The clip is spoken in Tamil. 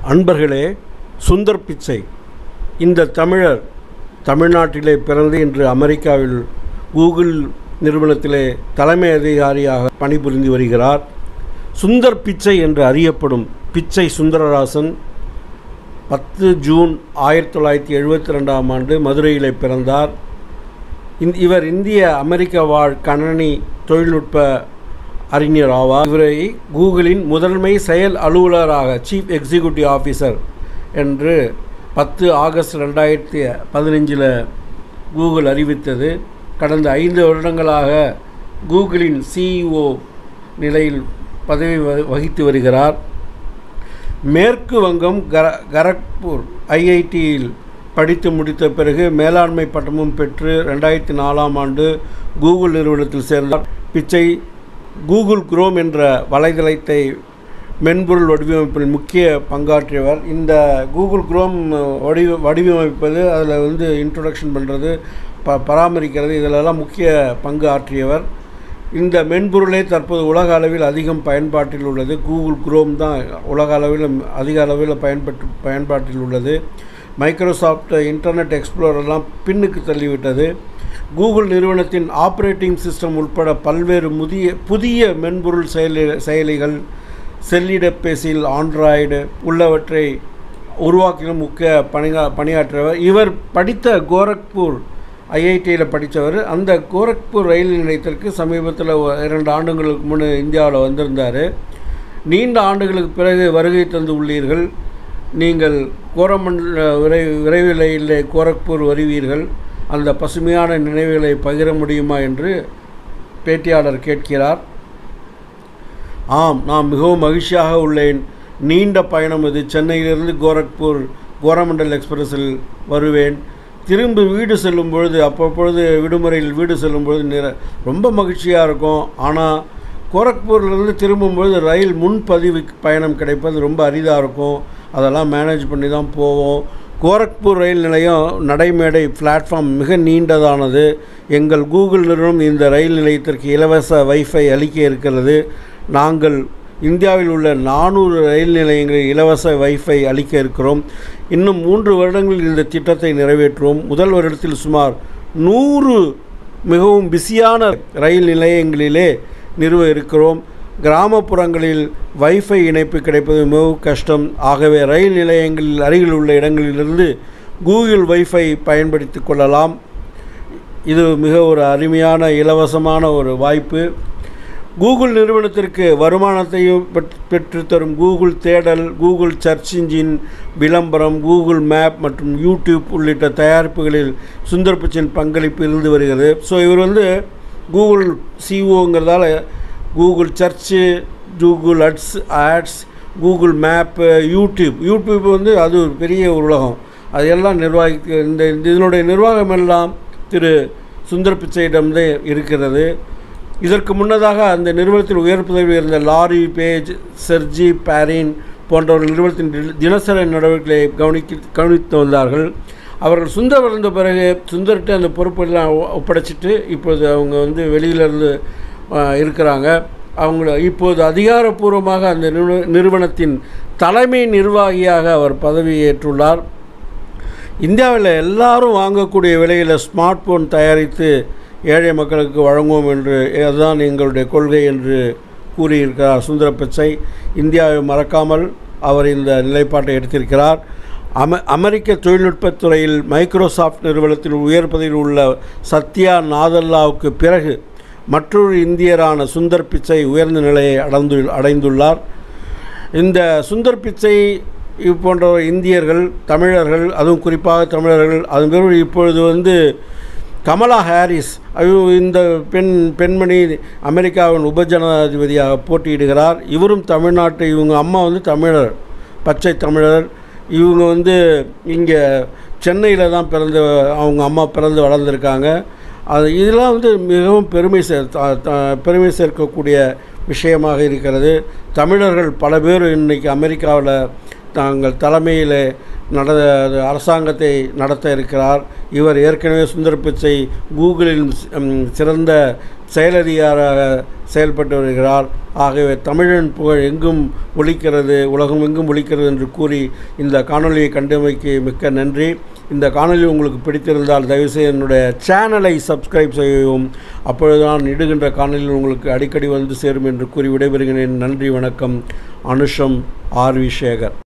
அன்பர்களே சுந்தர் பிச்சை இந்த தமிழர் தமிழ்நாட்டிலே பிறந்து இன்று அமெரிக்காவில் கூகுள் நிறுவனத்திலே தலைமை அதிகாரியாக பணிபுரிந்து வருகிறார் சுந்தர் பிச்சை என்று அறியப்படும் பிச்சை சுந்தரராசன் பத்து ஜூன் ஆயிரத்தி தொள்ளாயிரத்தி எழுபத்தி ரெண்டாம் ஆண்டு மதுரையிலே பிறந்தார் இந்த இவர் இந்திய அமெரிக்க வாழ் கணனி தொழில்நுட்ப அறிஞர் ஆவார் இவரை கூகுளின் முதன்மை செயல் அலுவலராக சீஃப் எக்ஸிக்யூட்டிவ் ஆஃபீஸர் என்று பத்து ஆகஸ்ட் ரெண்டாயிரத்தி பதினஞ்சில் கூகுள் அறிவித்தது கடந்த ஐந்து வருடங்களாக கூகுளின் சிஇஓ நிலையில் பதவி வ- வகித்து வருகிறார் மேற்கு வங்கம் கர கரக்பூர் ஐஐடியில் படித்து முடித்த பிறகு மேலாண்மை பட்டமும் பெற்று ரெண்டாயிரத்தி நாலாம் ஆண்டு கூகுள் நிறுவனத்தில் சேர்ந்தார் பிச்சை கூகுள் குரோம் என்ற வலைதளத்தை மென்பொருள் வடிவமைப்பில் முக்கிய பங்காற்றியவர் இந்த கூகுள் குரோம் வடிவ வடிவமைப்பது அதில் வந்து இன்ட்ரொடக்ஷன் பண்ணுறது ப பராமரிக்கிறது இதிலெல்லாம் முக்கிய பங்கு ஆற்றியவர் இந்த மென்பொருளே தற்போது உலக அளவில் அதிகம் பயன்பாட்டில் உள்ளது கூகுள் குரோம் தான் உலக அளவில் அதிக அளவில் பயன்பட்டு பயன்பாட்டில் உள்ளது மைக்ரோசாஃப்ட் இன்டர்நெட் எக்ஸ்ப்ளோரெல்லாம் பின்னுக்கு தள்ளிவிட்டது கூகுள் நிறுவனத்தின் ஆப்ரேட்டிங் சிஸ்டம் உட்பட பல்வேறு முதிய புதிய மென்பொருள் செயலி செயலிகள் செல்லிடப்பேசியில் ஆண்ட்ராய்டு உள்ளவற்றை உருவாக்கிலும் முக்கிய பணியா பணியாற்றியவர் இவர் படித்த கோரக்பூர் ஐஐடியில் படித்தவர் அந்த கோரக்பூர் ரயில் நிலையத்திற்கு சமீபத்தில் ஒ- இரண்டு ஆண்டுகளுக்கு முன் இந்தியாவில் வந்திருந்தார் நீண்ட ஆண்டுகளுக்கு பிறகு வருகை தந்து உள்ளீர்கள் நீங்கள் கோரமண்டல விரை விரைவிலையில் கோரக்பூர் வருவீர்கள் அந்த பசுமையான நினைவுகளை பகிர முடியுமா என்று பேட்டியாளர் கேட்கிறார் ஆம் நான் மிகவும் மகிழ்ச்சியாக உள்ளேன் நீண்ட பயணம் இது சென்னையிலிருந்து கோரக்பூர் கோரமண்டல் எக்ஸ்பிரஸில் வருவேன் திரும்பி வீடு செல்லும் பொழுது அப்பப்பொழுது விடுமுறையில் வீடு செல்லும் பொழுது நிற ரொம்ப மகிழ்ச்சியாக இருக்கும் ஆனால் கோரக்பூர்லேருந்து திரும்பும்பொழுது ரயில் முன்பதிவு பயணம் கிடைப்பது ரொம்ப அரிதாக இருக்கும் அதெல்லாம் மேனேஜ் பண்ணி தான் போவோம் கோரக்பூர் ரயில் நிலையம் நடைமேடை பிளாட்ஃபார்ம் மிக நீண்டதானது எங்கள் கூகுள் நிறுவனம் இந்த ரயில் நிலையத்திற்கு இலவச வைஃபை அளிக்க இருக்கிறது நாங்கள் இந்தியாவில் உள்ள நானூறு ரயில் நிலையங்களில் இலவச வைஃபை அளிக்க இருக்கிறோம் இன்னும் மூன்று வருடங்களில் இந்த திட்டத்தை நிறைவேற்றுவோம் முதல் வருடத்தில் சுமார் நூறு மிகவும் பிஸியான ரயில் நிலையங்களிலே நிறுவ இருக்கிறோம் கிராமப்புறங்களில் வைஃபை இணைப்பு கிடைப்பது மிகவும் கஷ்டம் ஆகவே ரயில் நிலையங்களில் அருகில் உள்ள இடங்களிலிருந்து கூகுள் வைஃபை பயன்படுத்தி கொள்ளலாம் இது மிக ஒரு அருமையான இலவசமான ஒரு வாய்ப்பு கூகுள் நிறுவனத்திற்கு வருமானத்தையும் பெற்- பெற்றுத்தரும் கூகுள் தேடல் கூகுள் சர்ச் இன்ஜின் விளம்பரம் கூகுள் மேப் மற்றும் யூடியூப் உள்ளிட்ட தயாரிப்புகளில் சுந்தர் பிச்சையின் பங்களிப்பு இருந்து வருகிறது ஸோ இவர் வந்து கூகுள் சிஓங்கிறதால Google search Google ads ads Google map YouTube YouTube வந்து அது ஒரு பெரிய ஒரு உலகம் அதையெல்லாம் நிர்வாகிக்க இந்த இந்த இதனுடைய நிர்வாகம் எல்லாம் திரு சுந்தர் பிச்சையிடம்தான் இருக்கிறது இதற்கு முன்னதாக அந்த நிறுவனத்தில் உயர் பதவியில் இருந்த லாரி பேஜ் செர்ஜி பாரின் போன்றவர்கள் நிறுவனத்தின் தி- தினசரி நடவடிக்கைகளை கவனிக்க கவனித்து வந்தார்கள் அவர்கள் சுந்தர் வளர்ந்த பிறகு சுந்தர்கிட்ட அந்த பொறுப்பெல்லாம் ஒ- ஒப்படைச்சிட்டு இப்போது அவங்க வந்து வெளியிலேருந்து இருக்கிறாங்க அவங்கள இப்போது அதிகாரப்பூர்வமாக அந்த நிறுவ- நிறுவனத்தின் தலைமை நிர்வாகியாக அவர் பதவியேற்றுள்ளார் இந்தியாவில் எல்லாரும் வாங்கக்கூடிய விலையில் ஸ்மார்ட் போன் தயாரித்து ஏழை மக்களுக்கு வழங்குவோம் என்று அதுதான் எங்களுடைய கொள்கை என்று கூறியிருக்கிறார் சுந்தர பிச்சை இந்தியாவை மறக்காமல் அவர் இந்த நிலைப்பாட்டை எடுத்திருக்கிறார் அமெ அமெரிக்க தொழில்நுட்பத் துறையில் மைக்ரோசாஃப்ட் நிறுவனத்தில் உயர் பதவியில் உள்ள சத்யா நாதல்லாவுக்கு பிறகு மற்றொரு இந்தியரான சுந்தர் பிச்சை உயர்ந்த நிலையை அடைந்து அடைந்துள்ளார் இந்த சுந்தர் பிச்சை இது போன்ற இந்தியர்கள் தமிழர்கள் அதுவும் குறிப்பாக தமிழர்கள் அதன் பிறகு இப்பொழுது வந்து கமலா ஹாரிஸ் ஐயோ இந்த பெண் பெண்மணி அமெரிக்காவின் உபஜனாதிபதியாக போட்டியிடுகிறார் இவரும் தமிழ்நாட்டு இவங்க அம்மா வந்து தமிழர் பச்சை தமிழர் இவங்க வந்து இங்கே சென்னையில் தான் பிறந்த அவங்க அம்மா பிறந்து வளர்ந்துருக்காங்க அது இதெல்லாம் வந்து மிகவும் பெருமை சேர் த- த- பெருமை சேர்க்கக்கூடிய விஷயமாக இருக்கிறது தமிழர்கள் பல பேர் இன்றைக்கி அமெரிக்காவில் தாங்கள் தலைமையில் நட அரசாங்கத்தை நடத்த இருக்கிறார் இவர் ஏற்கனவே சுந்தர் பிச்சை கூகுளின் ம், சிறந்த செயலதிகாராக செயல்பட்டு வருகிறார் ஆகவே தமிழன் புகழ் எங்கும் ஒலிக்கிறது உலகம் எங்கும் ஒலிக்கிறது என்று கூறி இந்த காணொலியை கண்டமைக்கு மிக்க நன்றி இந்த காணொலி உங்களுக்கு பிடித்திருந்தால் தயவுசெய்து என்னுடைய சேனலை சப்ஸ்கிரைப் செய்யவும் அப்பொழுதுதான் இடுகின்ற காணொலியில் உங்களுக்கு அடிக்கடி வந்து சேரும் என்று கூறி விடைபெறுகிறேன் நன்றி வணக்கம் அனுஷம் ஆர் வி சேகர்